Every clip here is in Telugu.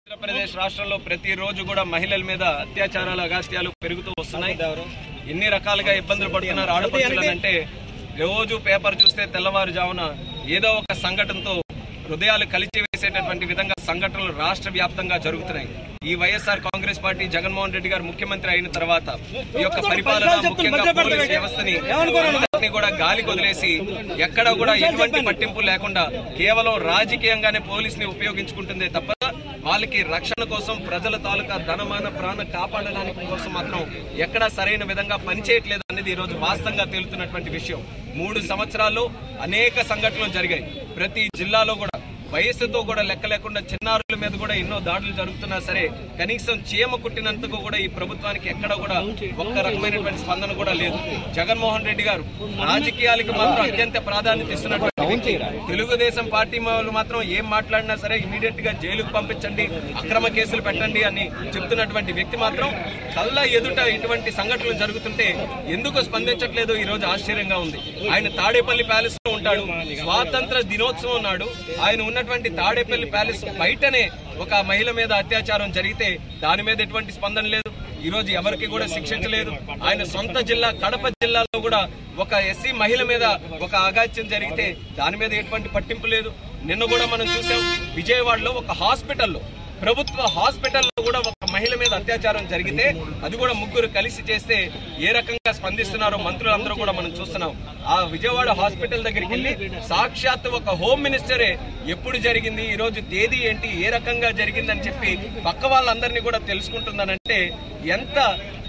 ఆంధ్రప్రదేశ్ రాష్ట్రంలో ప్రతిరోజు కూడా మహిళల మీద అత్యాచారాలు అగాత్యాలు పెరుగుతూ వస్తున్నాయి ఎన్ని రకాలుగా ఇబ్బందులు పడుతున్నారు ఆడపడుచులను అంటే రోజు పేపర్ చూస్తే తెల్లవారుజామున ఏదో ఒక సంఘటనతో హృదయాలు కలిచి వేసేటటువంటి విధంగా సంఘటనలు రాష్ట్ర వ్యాప్తంగా జరుగుతున్నాయి ఈ వైఎస్ఆర్ కాంగ్రెస్ పార్టీ జగన్మోహన్ రెడ్డి గారు ముఖ్యమంత్రి అయిన తర్వాత ఈ యొక్క పరిపాలన ముఖ్యంగా పోలీస్ వ్యవస్థని అందరినీ కూడా గాలి వదిలేసి ఎక్కడ కూడా ఎటువంటి పట్టింపు లేకుండా కేవలం రాజకీయంగానే పోలీస్ ని ఉపయోగించుకుంటుందే తప్ప వాళ్ళకి రక్షణ కోసం ప్రజల తాలూకా ధనమాన ప్రాణ కాపాడడానికి కోసం మాత్రం ఎక్కడా సరైన విధంగా పనిచేయట్లేదు అనేది ఈ రోజు వాస్తవంగా తేలుతున్నటువంటి విషయం మూడు సంవత్సరాల్లో అనేక సంఘటనలు జరిగాయి ప్రతి జిల్లాలో కూడా వయస్సుతో కూడా లెక్క లేకుండా చిన్నారుల మీద కూడా ఎన్నో దాడులు జరుగుతున్నా సరే కనీసం చీమ కుట్టినంతకు కూడా ఈ ప్రభుత్వానికి ఎక్కడ కూడా ఒక్క రకమైనటువంటి స్పందన కూడా లేదు జగన్మోహన్ రెడ్డి గారు రాజకీయాలకు మాత్రం అత్యంత ప్రాధాన్యత ఇస్తున్నటువంటి వ్యక్తి. తెలుగుదేశం పార్టీ వాళ్ళు మాత్రం ఏం మాట్లాడినా సరే ఇమీడియట్ గా జైలుకు పంపించండి అక్రమ కేసులు పెట్టండి అని చెప్తున్నటువంటి వ్యక్తి మాత్రం కళ్ళ ఎదుట ఇటువంటి సంఘటనలు జరుగుతుంటే ఎందుకు స్పందించట్లేదు ఈ రోజు ఆశ్చర్యంగా ఉంది ఆయన తాడేపల్లి ప్యాలెస్ లో ఉంటాడు స్వాతంత్ర దినోత్సవం నాడు ఆయన ఉన్నటువంటి తాడేపల్లి ప్యాలెస్ బయటనే ఒక మహిళ మీద అత్యాచారం జరిగితే దాని మీద ఎటువంటి స్పందన లేదు ఈ రోజు ఎవరికి కూడా శిక్షించలేదు ఆయన సొంత జిల్లా కడప జిల్లాలో కూడా ఒక ఎస్సీ మహిళ మీద ఒక అగాత్యం జరిగితే దాని మీద ఎటువంటి పట్టింపు లేదు నిన్న కూడా మనం చూసాం విజయవాడలో ఒక హాస్పిటల్లో ప్రభుత్వ హాస్పిటల్లో కూడా ఒక మహిళ మీద అత్యాచారం జరిగితే అది కూడా ముగ్గురు కలిసి చేస్తే ఏ రకంగా స్పందిస్తున్నారో మంత్రులందరూ కూడా మనం చూస్తున్నాం ఆ విజయవాడ హాస్పిటల్ దగ్గరికి వెళ్ళి సాక్షాత్ ఒక హోమ్ మినిస్టరే ఎప్పుడు జరిగింది ఈ రోజు తేదీ ఏంటి ఏ రకంగా జరిగిందని చెప్పి పక్క వాళ్ళందరినీ కూడా తెలుసుకుంటుందనంటే ఎంత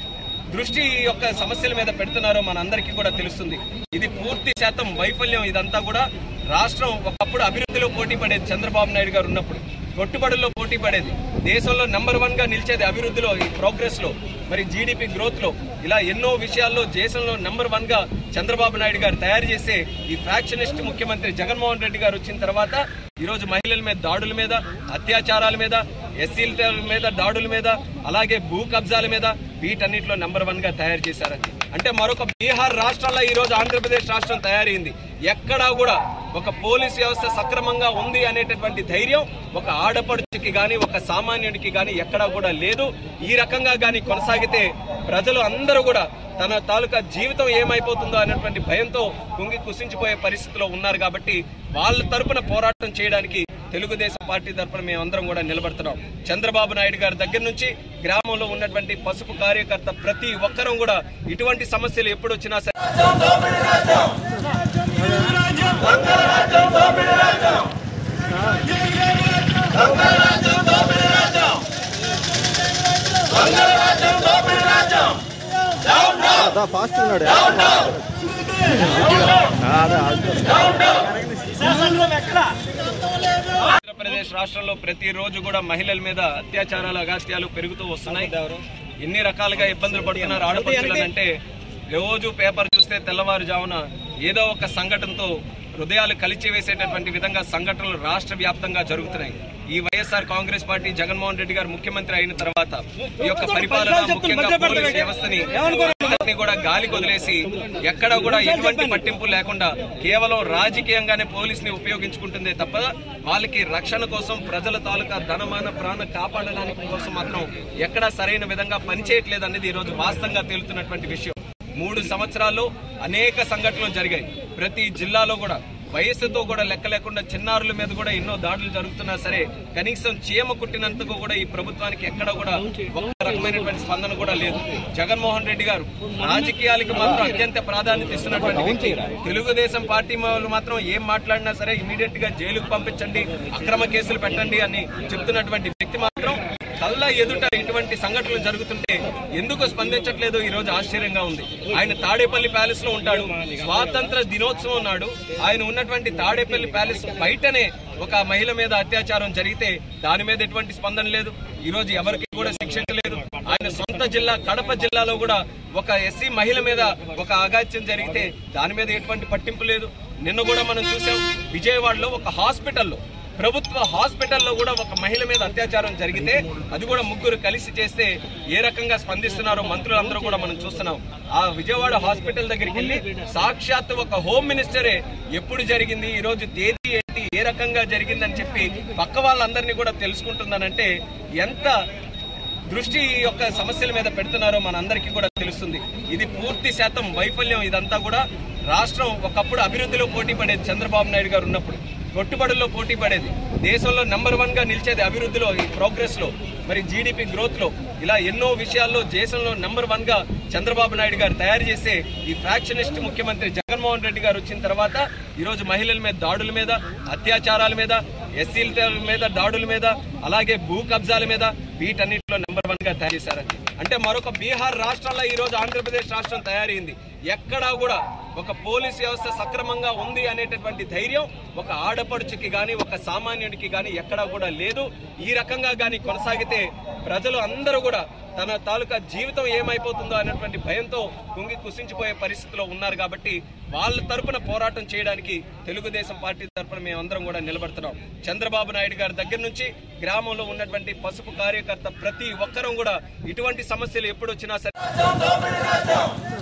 దృష్టి ఈ యొక్క సమస్యల మీద పెడుతున్నారో మనందరికీ కూడా తెలుస్తుంది ఇది పూర్తి శాతం వైఫల్యం ఇదంతా కూడా రాష్ట్రం ఒకప్పుడు అభివృద్ధిలో పోటీ పడేది చంద్రబాబు నాయుడు గారు ఉన్నప్పుడు కొట్టుబడుల్లో పోటీ పడేది దేశంలో నెంబర్ వన్ గా నిలిచేది అభివృద్ధిలో ఈ ప్రోగ్రెస్ లో మరి జీడిపి గ్రోత్ లో ఇలా ఎన్నో విషయాల్లో దేశంలో నెంబర్ వన్ గా చంద్రబాబు నాయుడు గారు తయారు చేసే ఈ ఫ్యాక్షనిస్ట్ ముఖ్యమంత్రి జగన్మోహన్ రెడ్డి గారు వచ్చిన తర్వాత ఈ రోజు మహిళల మీద దాడుల మీద అత్యాచారాల మీద ఎస్సీల మీద దాడుల మీద అలాగే భూ కబ్జాల మీద వీటన్నిటిలో నెంబర్ వన్ గా తయారు చేశారని అంటే మరొక బీహార్ రాష్ట్రాల్లో ఈ రోజు ఆంధ్రప్రదేశ్ రాష్ట్రం తయారైంది ఎక్కడా కూడా ఒక పోలీస్ వ్యవస్థ సక్రమంగా ఉంది అనేటటువంటి ధైర్యం ఒక ఆడపడుచుకి గాని ఒక సామాన్యుడికి గాని ఎక్కడా కూడా లేదు ఈ రకంగా గాని కొనసాగితే ప్రజలు అందరూ కూడా తన తాలూకా జీవితం ఏమైపోతుందో అనేటువంటి భయంతో కుంగి కుసించిపోయే పరిస్థితిలో ఉన్నారు కాబట్టి వాళ్ళ తరపున పోరాటం చేయడానికి తెలుగుదేశం పార్టీ తరపున మేమందరం కూడా నిలబడుతున్నాం చంద్రబాబు నాయుడు గారి దగ్గర నుంచి గ్రామంలో ఉన్నటువంటి పసుపు కార్యకర్త ప్రతి ఒక్కరూ కూడా ఇటువంటి సమస్యలు ఎప్పుడు వచ్చినా సరే ఫాస్ట్ ఉన్నాడు ఆంధ్రప్రదేశ్ రాష్ట్రంలో ప్రతిరోజు కూడా మహిళల మీద అత్యాచారాలు అగాత్యాలు పెరుగుతూ వస్తున్నాయి ఎన్ని రకాలుగా ఇబ్బందులు పడుతున్నారు ఆడపడుచులను అంటే రోజు పేపర్ చూస్తే తెల్లవారుజామున ఏదో ఒక సంఘటనతో హృదయాలు కలిచి వేసేటటువంటి విధంగా సంఘటనలు రాష్ట్ర వ్యాప్తంగా జరుగుతున్నాయి ఈ వైఎస్ఆర్ కాంగ్రెస్ పార్టీ జగన్మోహన్ రెడ్డి గారు ముఖ్యమంత్రి అయిన తర్వాత ఈ యొక్క పరిపాలన ముఖ్యంగా పోలీస్ వ్యవస్థని అందరినీ కూడా గాలి వదిలేసి ఎక్కడ కూడా ఎటువంటి పట్టింపు లేకుండా కేవలం రాజకీయంగానే పోలీస్ ని ఉపయోగించుకుంటుందే తప్ప వాళ్ళకి రక్షణ కోసం ప్రజల తాలూకా ధనమాన ప్రాణ కాపాడడానికి కోసం మాత్రం ఎక్కడా సరైన విధంగా పనిచేయట్లేదు అనేది ఈ రోజు వాస్తవంగా తేలుతున్నటువంటి విషయం మూడు సంవత్సరాల్లో అనేక సంఘటనలు జరిగాయి ప్రతి జిల్లాలో కూడా వయస్సుతో కూడా లెక్క లేకుండా చిన్నారుల మీద కూడా ఎన్నో దాడులు జరుగుతున్నా సరే కనీసం చీమ కుట్టినంతకు కూడా ఈ ప్రభుత్వానికి ఎక్కడ కూడా ఒక్క రకమైనటువంటి స్పందన కూడా లేదు జగన్మోహన్ రెడ్డి గారు రాజకీయాలకు మాత్రం అత్యంత ప్రాధాన్యత ఇస్తున్నటువంటి వ్యక్తి. తెలుగుదేశం పార్టీ వాళ్ళు మాత్రం ఏం మాట్లాడినా సరే ఇమీడియట్ గా జైలుకు పంపించండి అక్రమ కేసులు పెట్టండి అని చెప్తున్నటువంటి వ్యక్తి మాత్రం కళ్ళ ఎదుట ఇటువంటి సంఘటనలు జరుగుతుంటే ఎందుకు స్పందించట్లేదు ఈ రోజు ఆశ్చర్యంగా ఉంది ఆయన తాడేపల్లి ప్యాలెస్ లో ఉంటాడు స్వాతంత్ర దినోత్సవం నాడు ఆయన ఉన్నటువంటి తాడేపల్లి ప్యాలెస్ బయటనే ఒక మహిళ మీద అత్యాచారం జరిగితే దాని మీద ఎటువంటి స్పందన లేదు ఈ రోజు ఎవరికి కూడా శిక్షించలేదు ఆయన సొంత జిల్లా కడప జిల్లాలో కూడా ఒక ఎస్సీ మహిళ మీద ఒక అగాత్యం జరిగితే దాని మీద ఎటువంటి పట్టింపు లేదు నిన్న కూడా మనం చూసాం విజయవాడలో ఒక హాస్పిటల్లో ప్రభుత్వ హాస్పిటల్లో కూడా ఒక మహిళ మీద అత్యాచారం జరిగితే అది కూడా ముగ్గురు కలిసి చేస్తే ఏ రకంగా స్పందిస్తున్నారో మంత్రులందరూ కూడా మనం చూస్తున్నాం ఆ విజయవాడ హాస్పిటల్ దగ్గరికి వెళ్ళి సాక్షాత్ ఒక హోమ్ మినిస్టరే ఎప్పుడు జరిగింది ఈ రోజు తేదీ ఏంటి ఏంటి ఏ రకంగా జరిగిందని చెప్పి పక్క వాళ్ళందరినీ కూడా తెలుసుకుంటుందనంటే ఎంత దృష్టి ఈ యొక్క సమస్యల మీద పెడుతున్నారో మనందరికీ కూడా తెలుస్తుంది ఇది పూర్తి శాతం వైఫల్యం ఇదంతా కూడా రాష్ట్రం ఒకప్పుడు అభివృద్ధిలో పోటీ పడేది చంద్రబాబు నాయుడు గారు ఉన్నప్పుడు కొట్టుబడుల్లో పోటీ పడేది దేశంలో నెంబర్ వన్ గా నిలిచేది అభివృద్ధిలో ఈ ప్రోగ్రెస్ లో మరి జీడిపి గ్రోత్ లో ఇలా ఎన్నో విషయాల్లో దేశంలో నెంబర్ వన్ గా చంద్రబాబు నాయుడు గారు తయారు చేసే ఈ ఫ్యాక్షనిస్ట్ ముఖ్యమంత్రి జగన్మోహన్ రెడ్డి గారు వచ్చిన తర్వాత ఈ రోజు మహిళల మీద దాడుల మీద అత్యాచారాల మీద ఎస్సీల మీద దాడుల మీద అలాగే భూ కబ్జాల మీద వీటన్నిటిలో నెంబర్ వన్ గా తయారు చేశారు అంటే మరొక బీహార్ రాష్ట్రంలో ఈ రోజు ఆంధ్రప్రదేశ్ రాష్ట్రం తయారైంది ఎక్కడా కూడా ఒక పోలీస్ వ్యవస్థ సక్రమంగా ఉంది అనేటటువంటి ధైర్యం ఒక ఆడపడుచుకి గాని ఒక సామాన్యుడికి గాని ఎక్కడా కూడా లేదు ఈ రకంగా గాని కొనసాగితే ప్రజలు అందరూ కూడా తన తాలూకా జీవితం ఏమైపోతుందో అనేటువంటి భయంతో కుంగి కుసించిపోయే పరిస్థితిలో ఉన్నారు కాబట్టి వాళ్ళ తరపున పోరాటం చేయడానికి తెలుగుదేశం పార్టీ తరపున మేమందరం కూడా నిలబడుతున్నాం చంద్రబాబు నాయుడు గారి దగ్గర నుంచి గ్రామంలో ఉన్నటువంటి పసుపు కార్యకర్త ప్రతి ఒక్కరం కూడా ఇటువంటి సమస్యలు ఎప్పుడు వచ్చినా సరే